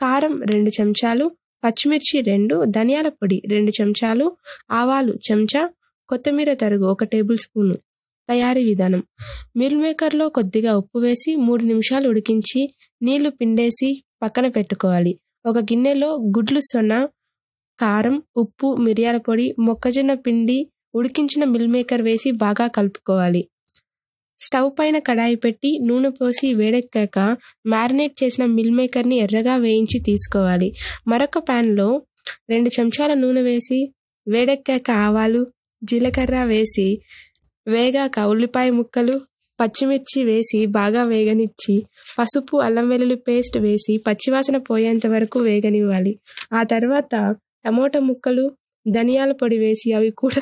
కారం రెండు చెంచాలు పచ్చిమిర్చి రెండు ధనియాల పొడి రెండు చెంచాలు ఆవాలు చెంచా కొత్తిమీర తరుగు ఒక టేబుల్ స్పూను తయారీ విధానం మిల్ మేకర్లో కొద్దిగా ఉప్పు వేసి మూడు నిమిషాలు ఉడికించి నీళ్లు పిండేసి పక్కన పెట్టుకోవాలి ఒక గిన్నెలో గుడ్లు సొన కారం ఉప్పు మిరియాల పొడి మొక్కజొన్న పిండి ఉడికించిన మిల్ మేకర్ వేసి బాగా కలుపుకోవాలి స్టవ్ పైన కడాయి పెట్టి నూనె పోసి వేడెక్కాక మ్యారినేట్ చేసిన మిల్ మేకర్ని ఎర్రగా వేయించి తీసుకోవాలి మరొక ప్యాన్లో రెండు చెంచాల నూనె వేసి వేడెక్కాక ఆవాలు జీలకర్ర వేసి వేగాక ఉల్లిపాయ ముక్కలు పచ్చిమిర్చి వేసి బాగా వేగనిచ్చి పసుపు అల్లం వెల్లుల్లి పేస్ట్ వేసి పచ్చివాసన పోయేంత వరకు వేగనివ్వాలి ఆ తర్వాత టమోటా ముక్కలు ధనియాల పొడి వేసి అవి కూడా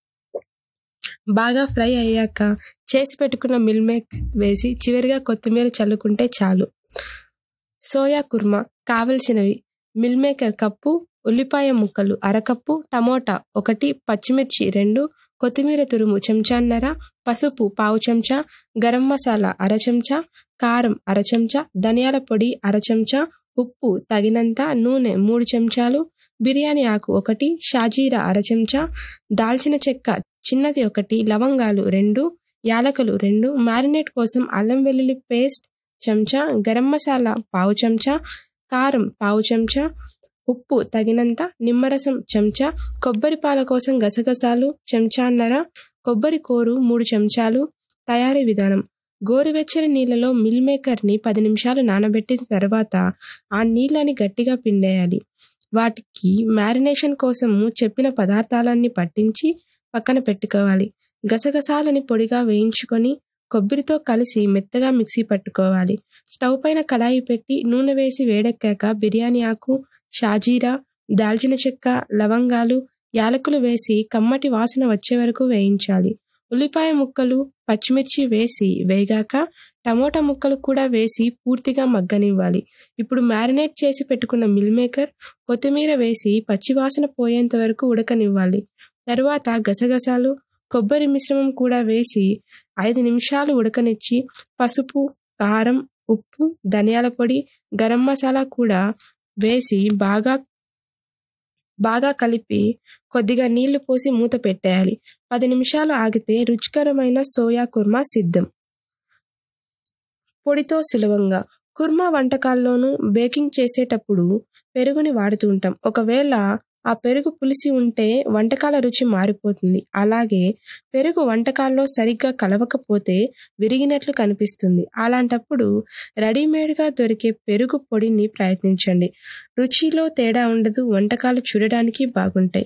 బాగా ఫ్రై అయ్యాక చేసి పెట్టుకున్న మిల్ మేక్ వేసి చివరిగా కొత్తిమీర చల్లుకుంటే చాలు సోయా కుర్మా కావలసినవి మిల్ మేకర్ కప్పు ఉల్లిపాయ ముక్కలు అరకప్పు టమోటా ఒకటి పచ్చిమిర్చి రెండు కొత్తిమీర తురుము చెంచాన్నర పసుపు పావు చెంచా గరం మసాలా అర చెంచా కారం అర చెంచా ధనియాల పొడి అర చెంచా ఉప్పు తగినంత నూనె మూడు చెంచాలు బిర్యానీ ఆకు ఒకటి షాజీరా అర చెంచా దాల్చిన చెక్క చిన్నది ఒకటి లవంగాలు రెండు యాలకులు రెండు మ్యారినేట్ కోసం అల్లం వెల్లుల్లి పేస్ట్ చెంచా గరం మసాలా పావు చెంచా కారం పావు చెంచా ఉప్పు తగినంత నిమ్మరసం చెంచా కొబ్బరి పాల కోసం గసగసాలు చెంచాన్నర కొబ్బరి కోరు మూడు చెంచాలు తయారీ విధానం గోరువెచ్చని నీళ్ళలో మిల్ మేకర్ని పది నిమిషాలు నానబెట్టిన తర్వాత ఆ నీళ్ళని గట్టిగా పిండేయాలి వాటికి మ్యారినేషన్ కోసము చెప్పిన పదార్థాలన్నీ పట్టించి పక్కన పెట్టుకోవాలి గసగసాలని పొడిగా వేయించుకొని కొబ్బరితో కలిసి మెత్తగా మిక్సీ పట్టుకోవాలి స్టవ్ పైన కడాయి పెట్టి నూనె వేసి వేడెక్కాక బిర్యానీ ఆకు షాజీరా దాల్చిన చెక్క లవంగాలు యాలకులు వేసి కమ్మటి వాసన వచ్చే వరకు వేయించాలి ఉల్లిపాయ ముక్కలు పచ్చిమిర్చి వేసి వేగాక టమోటా ముక్కలు కూడా వేసి పూర్తిగా మగ్గనివ్వాలి ఇప్పుడు మ్యారినేట్ చేసి పెట్టుకున్న మిల్ మేకర్ కొత్తిమీర వేసి పచ్చివాసన పోయేంత వరకు ఉడకనివ్వాలి తరువాత గసగసాలు కొబ్బరి మిశ్రమం కూడా వేసి ఐదు నిమిషాలు ఉడకనిచ్చి పసుపు కారం ఉప్పు ధనియాల పొడి గరం మసాలా కూడా వేసి బాగా బాగా కలిపి కొద్దిగా నీళ్లు పోసి మూత పెట్టేయాలి పది నిమిషాలు ఆగితే రుచికరమైన సోయా కుర్మా సిద్ధం పొడితో సులభంగా కుర్మా వంటకాల్లోనూ బేకింగ్ చేసేటప్పుడు పెరుగుని వాడుతూ ఉంటాం ఒకవేళ ఆ పెరుగు పులిసి ఉంటే వంటకాల రుచి మారిపోతుంది అలాగే పెరుగు వంటకాల్లో సరిగ్గా కలవకపోతే విరిగినట్లు కనిపిస్తుంది అలాంటప్పుడు రెడీమేడ్గా దొరికే పెరుగు పొడిని ప్రయత్నించండి రుచిలో తేడా ఉండదు వంటకాలు చూడడానికి బాగుంటాయి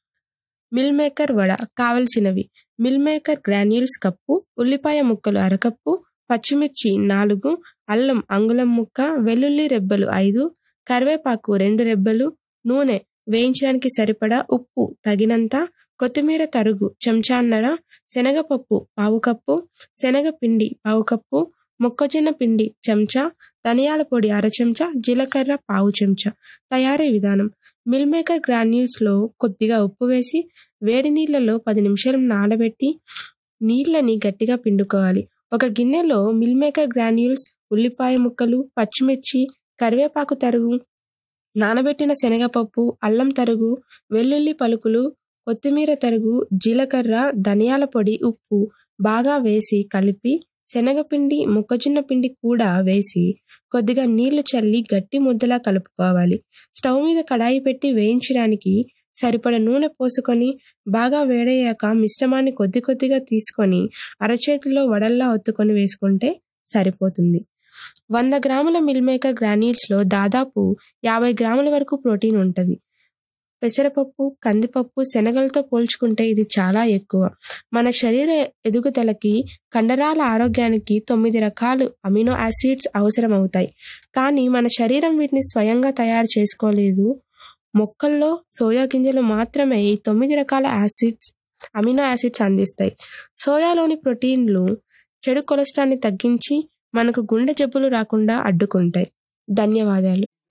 మిల్ మేకర్ వడ కావలసినవి మిల్ మేకర్ గ్రాన్యూల్స్ కప్పు ఉల్లిపాయ ముక్కలు అరకప్పు పచ్చిమిర్చి నాలుగు అల్లం అంగుళం ముక్క వెల్లుల్లి రెబ్బలు ఐదు కరివేపాకు రెండు రెబ్బలు నూనె వేయించడానికి సరిపడా ఉప్పు తగినంత కొత్తిమీర తరుగు చెంచాన్నర శనగపప్పు పావు కప్పు శనగపిండి పావు కప్పు మొక్కజొన్న పిండి చెంచా ధనియాల పొడి అర చెంచా జీలకర్ర పావు చెంచా తయారీ విధానం మిల్ మేకర్ గ్రాన్యూల్స్లో కొద్దిగా ఉప్పు వేసి వేడి నీళ్ళలో పది నిమిషాలు నానబెట్టి నీళ్ళని గట్టిగా పిండుకోవాలి ఒక గిన్నెలో మిల్ మేకర్ గ్రాన్యూల్స్ ఉల్లిపాయ ముక్కలు పచ్చిమిర్చి కరివేపాకు తరుగు నానబెట్టిన శనగపప్పు అల్లం తరుగు వెల్లుల్లి పలుకులు కొత్తిమీర తరుగు జీలకర్ర ధనియాల పొడి ఉప్పు బాగా వేసి కలిపి శనగపిండి మొక్కజొన్న పిండి కూడా వేసి కొద్దిగా నీళ్లు చల్లి గట్టి ముద్దలా కలుపుకోవాలి స్టవ్ మీద కడాయి పెట్టి వేయించడానికి సరిపడ నూనె పోసుకొని బాగా వేడయ్యాక మిశ్రమాన్ని కొద్ది కొద్దిగా తీసుకొని అరచేతిలో వడల్లా ఒత్తుకొని వేసుకుంటే సరిపోతుంది వంద గ్రాముల మిల్ మేకర్ గ్రాన్యూల్స్లో దాదాపు యాభై గ్రాముల వరకు ప్రోటీన్ ఉంటుంది పెసరపప్పు కందిపప్పు శనగలతో పోల్చుకుంటే ఇది చాలా ఎక్కువ మన శరీర ఎదుగుదలకి కండరాల ఆరోగ్యానికి తొమ్మిది రకాలు అమినో యాసిడ్స్ అవసరం అవుతాయి కానీ మన శరీరం వీటిని స్వయంగా తయారు చేసుకోలేదు మొక్కల్లో సోయా గింజలు మాత్రమే ఈ తొమ్మిది రకాల యాసిడ్స్ అమినో యాసిడ్స్ అందిస్తాయి సోయాలోని ప్రోటీన్లు చెడు కొలెస్ట్రాల్ని తగ్గించి మనకు గుండె జబ్బులు రాకుండా అడ్డుకుంటాయి ధన్యవాదాలు